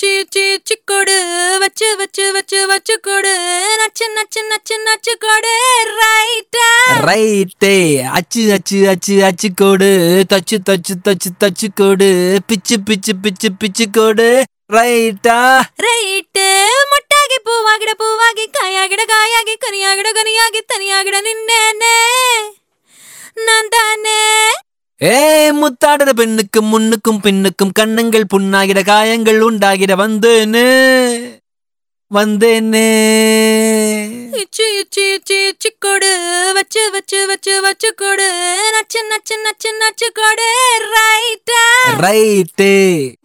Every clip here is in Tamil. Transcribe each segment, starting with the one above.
இச்சி இச்சி இச்சி கொடு வச்சு வச்சு வச்சு வச்சு கொடு நச்சு நச்சு நச்சு நச்சு கொடு ரைட்டா ரைட்டே அச்சு அச்சு அச்சு அச்சு கோடு தச்சு தச்சு தச்சு தச்சு கோடு பிச்சு பிச்சு பிச்சு பிச்சு கோடு ரைட்டா ரைட்டு முட்டாகி பூவாகிட பூவாகி காயாகிட காயாகி கனியாகிட கனியாகி தனியாகிட நின்னேனே நான் தானே ஏ முத்தாடுற பெண்ணுக்கு முன்னுக்கும் பின்னுக்கும் கண்ணங்கள் புண்ணாகிட காயங்கள் உண்டாகிட வந்தேனே வந்தேனே இச்சி இச்சி இச்சி இச்சி கொடு வச்சு வச்சு வச்சு வச்சு கொடு நச்சு நச்சு நச்சு நச்சு கொடு ரைட்டா ரைட்டே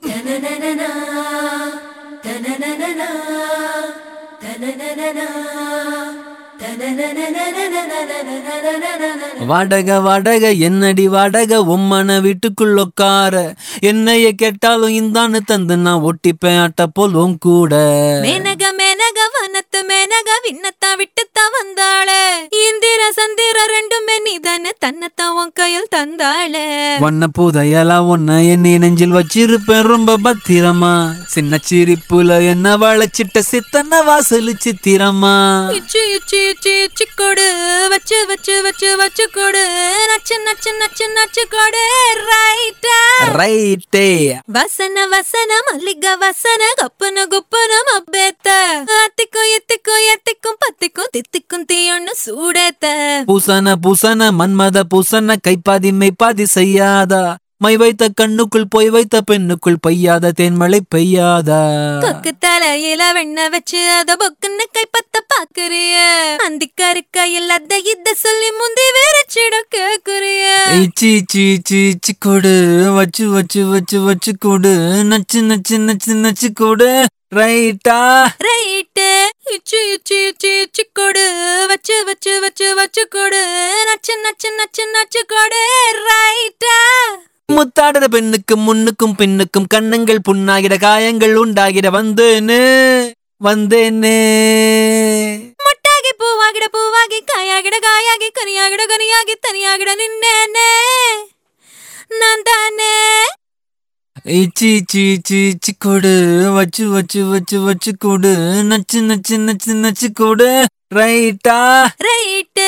வாடக வாடக என்னடி வாடக உம்மன வீட்டுக்குள்ள உட்கார என்னைய கேட்டாலும் இந்தான்னு தந்து நான் ஒட்டிப்பேன் அட்ட போல் உன் கூட மேனக மேனக வனத்து மேனக விண்ணத்தா விட்டுத்தா வந்தாளே இந்திர சந்திர ரெண்டுமே நீதானே தன்னத்தான் உன் கையில் தந்தாளே வண்ண பூதையெல்லாம் ஒன்ன என்னை நெஞ்சில் வச்சிருப்பேன் ரொம்ப பத்திரமா சின்ன சிரிப்புல என்ன வளைச்சிட்ட சித்தன வாசலு சித்திரமா இச்சி இச்சி இச்சி இச்சி கொடு வச்சு வச்சு வச்சு வச்சு கொடு நச்சு நச்சு நச்சு நச்சு கொடு ரைட்டா ரைட்டே வசன வசன மல்லிக வசன கப்பன குப்பன மப்பேத்த அத்திக்கும் எத்திக்கும் எத்திக்கும் பத்திக்கும் தித்திக்கும் தீயொன்னு சூடேத்த பூசன பூசன மன்மத பூசன கைப்பாதி மெய்ப்பாதி செய்யாதா மை வைத்த கண்ணுக்குள் பொய் வைத்த பெண்ணுக்குள் பெய்யாத தேன்மழை பெய்யாதா கொக்கு தலையில வெண்ண வச்சு அத பொக்குன்னு கைப்பத்த பாக்குறிய அந்திக்கரு கையில் அத இத சொல்லி முந்தி வேறச்சிட கேக்குறிய இச்சி இச்சி இச்சி இச்சி கொடு வச்சு வச்சு வச்சு வச்சு கொடு நச்சு நச்சு நச்சு நச்சு கொடு ரைட்டா ரைட்டு இச்சி இச்சி இச்சி இச்சி கொடு வச்சு வச்சு வச்சு வச்சு கொடு நச்சு நச்சு நச்சு நச்சு கொடு ரைட்டா முத்தாடுற பெண்ணுக்கு முன்னுக்கும் பின்னுக்கும் கண்ணங்கள் புண்ணாகிட காயங்கள் உண்டாகிட வந்தேனே வந்தேனே முட்டாகி பூவாகிட பூவாகி காயாகிட காயாகி கனியாகிட கனியாகி தனியாகிட நின்னேனே நான் தானே இச்சி இச்சி இச்சி இச்சி கொடு வச்சு வச்சு வச்சு வச்சு கொடு நச்சு நச்சு நச்சு நச்சு கொடு ரைட்டா ரைட்டு